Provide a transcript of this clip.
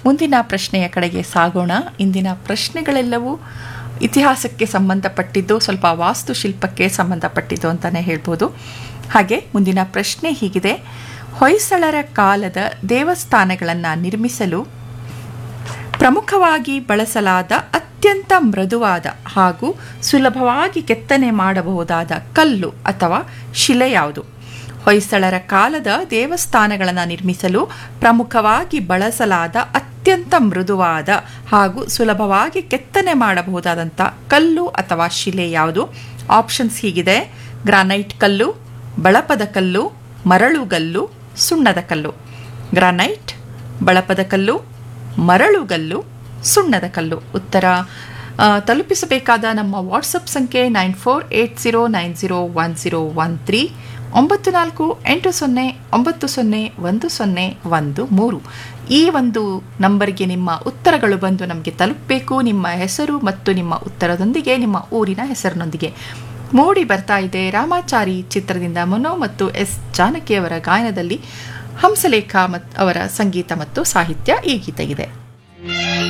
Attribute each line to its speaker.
Speaker 1: ಮುಂದಿನ ಪ್ರಶ್ನೆಯ ಕಡೆಗೆ ಸಾಗೋಣ ಇಂದಿನ ಪ್ರಶ್ನೆಗಳೆಲ್ಲವೂ ಇತಿಹಾಸಕ್ಕೆ ಸಂಬಂಧಪಟ್ಟಿದ್ದು ಸ್ವಲ್ಪ ವಾಸ್ತುಶಿಲ್ಪಕ್ಕೆ ಸಂಬಂಧಪಟ್ಟಿದ್ದು ಅಂತಲೇ ಹೇಳ್ಬೋದು ಹಾಗೆ ಮುಂದಿನ ಪ್ರಶ್ನೆ ಹೀಗಿದೆ ಹೊಯ್ಸಳರ ಕಾಲದ ದೇವಸ್ಥಾನಗಳನ್ನು ನಿರ್ಮಿಸಲು ಪ್ರಮುಖವಾಗಿ ಬಳಸಲಾದ ಅತ್ಯಂತ ಮೃದುವಾದ ಹಾಗೂ ಸುಲಭವಾಗಿ ಕೆತ್ತನೆ ಮಾಡಬಹುದಾದ ಕಲ್ಲು ಅಥವಾ ಶಿಲೆ ಯಾವುದು ಹೊಯ್ಸಳರ ಕಾಲದ ದೇವಸ್ಥಾನಗಳನ್ನು ನಿರ್ಮಿಸಲು ಪ್ರಮುಖವಾಗಿ ಬಳಸಲಾದ ಅತ್ಯಂತ ಮೃದುವಾದ ಹಾಗೂ ಸುಲಭವಾಗಿ ಕೆತ್ತನೆ ಮಾಡಬಹುದಾದಂಥ ಕಲ್ಲು ಅಥವಾ ಶಿಲೆ ಯಾವುದು ಆಪ್ಷನ್ಸ್ ಹೀಗಿದೆ ಗ್ರಾನೈಟ್ ಕಲ್ಲು ಬಳಪದ ಕಲ್ಲು ಮರಳುಗಲ್ಲು ಸುಣ್ಣದ ಕಲ್ಲು ಗ್ರಾನೈಟ್ ಬಳಪದ ಕಲ್ಲು ಮರಳುಗಲ್ಲು ಸುಣ್ಣದ ಕಲ್ಲು ಉತ್ತರ ಆ, ತಲುಪಿಸಬೇಕಾದ ನಮ್ಮ ವಾಟ್ಸಪ್ ಸಂಖ್ಯೆ nine four eight zero nine zero one zero one three ಒಂಬತ್ತು ನಾಲ್ಕು ಎಂಟು ಸೊನ್ನೆ ಒಂಬತ್ತು ಸೊನ್ನೆ ಒಂದು ಸೊನ್ನೆ ಒಂದು ಮೂರು ಈ ಒಂದು ನಂಬರ್ಗೆ ನಿಮ್ಮ ಉತ್ತರಗಳು ಬಂದು ನಮಗೆ ತಲುಪಬೇಕು ನಿಮ್ಮ ಹೆಸರು ಮತ್ತು ನಿಮ್ಮ ಉತ್ತರದೊಂದಿಗೆ ನಿಮ್ಮ ಊರಿನ ಹೆಸರಿನೊಂದಿಗೆ ಮೂಡಿ ಬರ್ತಾ ಇದೆ ರಾಮಾಚಾರಿ ಚಿತ್ರದಿಂದ ಮನೋ ಮತ್ತು ಎಸ್ ಜಾನಕಿಯವರ ಗಾಯನದಲ್ಲಿ ಹಂಸಲೇಖ ಮತ್ ಅವರ ಸಂಗೀತ ಮತ್ತು ಸಾಹಿತ್ಯ ಈ ಗೀತೆಗಿದೆ